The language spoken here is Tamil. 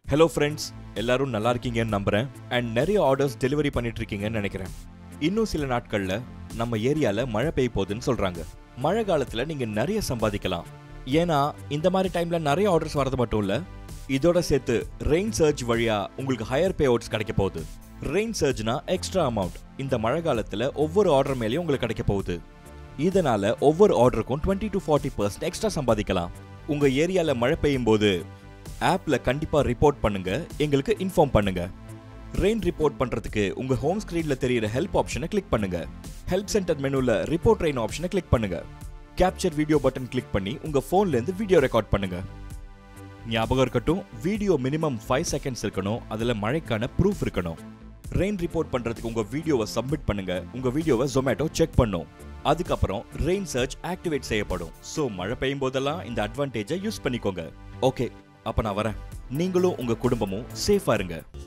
ஹலோ ஃப்ரெண்ட்ஸ் எல்லாரும் நல்லா இருக்கீங்கன்னு நம்புறேன் அண்ட் நிறைய ஆர்டர்ஸ் டெலிவரி பண்ணிட்டு இருக்கீங்கன்னு நினைக்கிறேன் இன்னும் சில நாட்கள்ல நம்ம ஏரியால மழை பெய்ய போகுதுன்னு சொல்றாங்க மழை காலத்துல நீங்க நிறைய சம்பாதிக்கலாம் ஏன்னா இந்த மாதிரி டைம்ல நிறைய ஆர்டர்ஸ் வரது மட்டும் இல்ல இதோட சேர்த்து ரெயின் சர்ஜ் வழியா உங்களுக்கு ஹையர் பே அவுட்ஸ் கிடைக்க போகுது ரெயின் சர்ஜ்னா எக்ஸ்ட்ரா அமௌண்ட் இந்த மழை காலத்துல ஒவ்வொரு ஆர்டர் மேலேயும் உங்களுக்கு கிடைக்க போகுது இதனால ஒவ்வொரு ஆர்டருக்கும் twenty to forty percent extra சம்பாதிக்கலாம் உங்க ஏரியால மழை பெய்யும் போது ஆப்ல கண்டிப்பா ரிப்போர்ட் பண்ணுங்க எங்களுக்கு இன்ஃபார்ம் பண்ணுங்க ரெயின் ரிப்போர்ட் பண்றதுக்கு உங்க ஹோம் ஸ்கிரீன்ல தெரியுற ஹெல்ப் ஆப்ஷனை கிளிக் பண்ணுங்க ஹெல்ப் சென்டர் மெனுல ரிப்போர்ட் ரெயின் ஆப்ஷனை கிளிக் பண்ணுங்க கேப்சர் வீடியோ பட்டன் கிளிக் பண்ணி உங்க போன்ல இருந்து வீடியோ ரெக்கார்ட் பண்ணுங்க ஞாபகம் இருக்கட்டும் வீடியோ மினிமம் ஃபைவ் செகண்ட்ஸ் இருக்கணும் அதுல மழைக்கான ப்ரூஃப் இருக்கணும் ரெயின் ரிப்போர்ட் பண்றதுக்கு உங்க வீடியோவை சப்மிட் பண்ணுங்க உங்க வீடியோவை ஜொமேட்டோ செக் பண்ணும் அதுக்கப்புறம் ரெயின் சர்ச் ஆக்டிவேட் செய்யப்படும் ஸோ மழை பெய்யும் போதெல்லாம் இந்த அட்வான்டேஜை யூஸ் பண்ணிக்கோங்க ஓகே அப்ப நான் வரேன் நீங்களும் உங்க குடும்பமும் சேஃபா இருங்க